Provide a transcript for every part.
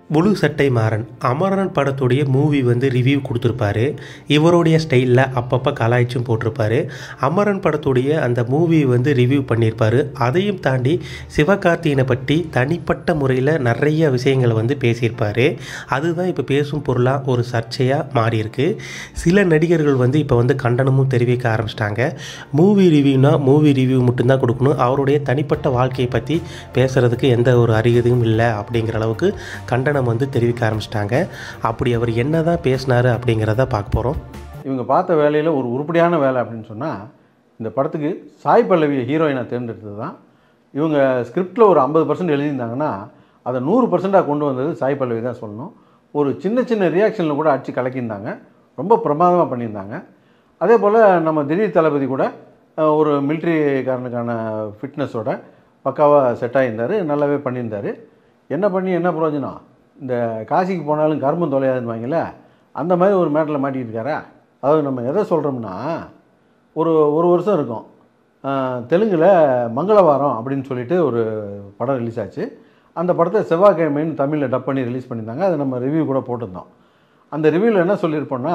முழு சட்டை மாறன் அமரன் படத்துடைய மூவி வந்து ரிவ்யூ கொடுத்துருப்பாரு இவருடைய ஸ்டைலில் அப்பப்போ கலாய்ச்சும் போட்டிருப்பாரு அமரன் படத்துடைய அந்த மூவி வந்து ரிவ்யூ பண்ணியிருப்பாரு அதையும் தாண்டி சிவகார்த்திகனை பற்றி தனிப்பட்ட முறையில் நிறைய விஷயங்களை வந்து பேசியிருப்பாரு அதுதான் இப்போ பேசும் பொருளாக ஒரு சர்ச்சையாக மாறியிருக்கு சில நடிகர்கள் வந்து இப்போ வந்து கண்டனமும் தெரிவிக்க ஆரம்பிச்சிட்டாங்க மூவி ரிவ்யூனா மூவி ரிவ்யூ மட்டும்தான் கொடுக்கணும் அவருடைய தனிப்பட்ட வாழ்க்கையை பற்றி பேசுகிறதுக்கு எந்த ஒரு அறிகுறியும் இல்லை அப்படிங்கிற அளவுக்கு கண்டனம் வந்து தெரிவிக்க ஆரம்பிச்சிட்டாங்க அப்படி அவர் என்ன தான் பேசினார் அப்படிங்கிறத பார்க்க போகிறோம் இவங்க பார்த்த வேலையில் ஒரு உருப்படியான வேலை அப்படின்னு சொன்னால் இந்த படத்துக்கு சாய் பல்லவியை ஹீரோயினை தேர்ந்தெடுத்தது தான் இவங்க ஸ்கிரிப்டில் ஒரு ஐம்பது பர்சன்ட் எழுதியிருந்தாங்கன்னா அதை நூறு பர்சண்ட்டாக கொண்டு வந்தது சாய் பல்லவி தான் சொல்லணும் ஒரு சின்ன சின்ன ரியாக்ஷனில் கூட அடித்து கலக்கியிருந்தாங்க ரொம்ப பிரமாதமாக பண்ணியிருந்தாங்க அதே போல் நம்ம திடீர் தளபதி கூட அஹ், ஒரு மிலிட்ரிக்காரனுக்கான ஃபிட்னஸோட பக்காவாக செட் ஆகியிருந்தார் நல்லாவே பண்ணியிருந்தார் என்ன பண்ணி என்ன பிரயோஜனம் இந்த காசிக்கு போனாலும் கர்மம் தொலையாதுன்னு வாங்கல அந்த மாதிரி ஒரு மேட்டில் மாட்டிக்கிட்டு இருக்காரா அதாவது நம்ம எதை சொல்கிறோம்னா ஒரு ஒரு வருஷம் இருக்கும் தெலுங்கில் மங்களவாரம் அப்படின்னு சொல்லிட்டு ஒரு படம் ரிலீஸ் ஆச்சு அந்த படத்தை செவ்வாய்க்கிழமைன்னு தமிழில் டப் பண்ணி ரிலீஸ் பண்ணியிருந்தாங்க அதை நம்ம ரிவ்யூ கூட போட்டிருந்தோம் அந்த ரிவ்யூவில் என்ன சொல்லியிருப்போம்னா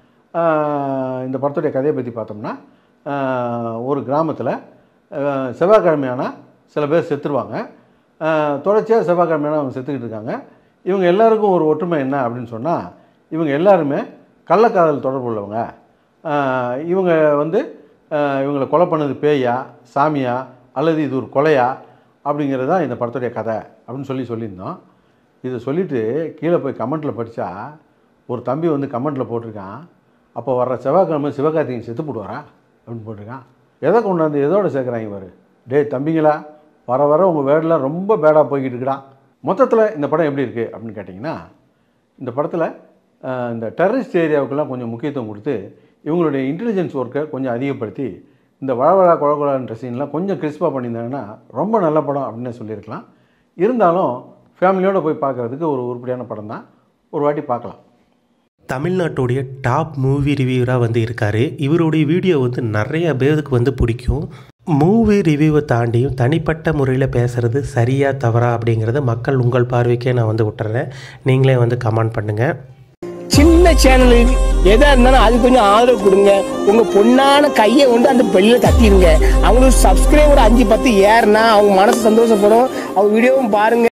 ஆஹ், இந்த படத்துடைய கதையை பற்றி பார்த்தோம்னா ஆஹ், ஒரு கிராமத்தில் செவ்வாய்க்கிழமையானா சில பேர் செத்துருவாங்க ஆஹ், தொடர்ச்சியாக செவ்வாய்க்கிழமையான அவங்க செத்துக்கிட்டு இருக்காங்க இவங்க எல்லாருக்கும் ஒரு ஒற்றுமை என்ன அப்படின்னு சொன்னால் இவங்க எல்லாருமே கள்ளக்காதல் தொடர்பு உள்ளவங்க ஆஹ், இவங்க வந்து ஆஹ், இவங்களை கொலை பண்ணது பேயா சாமியா அல்லது இது ஒரு கொலையா அப்படிங்கிறது தான் இந்த படத்துடைய கதை அப்படின்னு சொல்லி சொல்லியிருந்தோம் இதை சொல்லிவிட்டு கீழே போய் கமெண்ட்டில் படித்தா ஒரு தம்பி வந்து கமெண்ட்டில் போட்டிருக்கான் அப்போ வர்ற செவ்வாய்க்கிழமை சிவகார்த்திகேயன் செத்து போடுவாரா அப்படின்னு போட்டிருக்கான் எதை கொண்டாந்து எதோட சேர்க்குறாங்க பாரு டேய் தம்பிங்களா வர வர உங்கள் வேர்டெலாம் ரொம்ப பேடாக போய்கிட்டு இருக்குடா மொத்தத்தில் இந்த படம் எப்படி இருக்குது அப்படின்னு கேட்டிங்கன்னா இந்த படத்தில் அஹ், இந்த டெரரிஸ்ட் ஏரியாவுக்கெல்லாம் கொஞ்சம் முக்கியத்துவம் கொடுத்து இவங்களுடைய இன்டெலிஜென்ஸ் ஒர்க்கை கொஞ்சம் அதிகப்படுத்தி இந்த வழவழா குழகுழான்ற சீன்லாம் கொஞ்சம் கிறிஸ்பாக பண்ணியிருந்தாங்கன்னா ரொம்ப நல்ல படம் அப்படின்னு சொல்லியிருக்கலாம் இருந்தாலும் ஃபேமிலியோடு போய் பார்க்குறதுக்கு ஒரு உருப்படியான படம் தான் ஒரு வாட்டி பார்க்கலாம் தமிழ்நாட்டுடைய டாப் மூவி ரிவ்யூவராக வந்து இருக்கார் இவருடைய வீடியோ வந்து நிறைய பேருக்கு வந்து பிடிக்கும் மூவி ரிவ்யூவை தாண்டியும் தனிப்பட்ட முறையில் பேசுகிறது சரியா தவறா அப்படிங்கிறத மக்கள் உங்கள் பார்வைக்கே நான் வந்து விட்டுறேன் நீங்களே வந்து கமெண்ட் பண்ணுங்கள் சின்ன சேனலுக்கு எதா இருந்தாலும் அது கொஞ்சம் ஆதரவு கொடுங்க உங்க பொண்ணான கையை கொண்டு அந்த பெல்லில தட்டிடுங்க அவங்களுக்கு சப்ஸ்கிரைபர் அஞ்சு பத்து ஏறுனா அவங்க மனசு சந்தோஷப்படும் அவங்க வீடியோவும் பாருங்க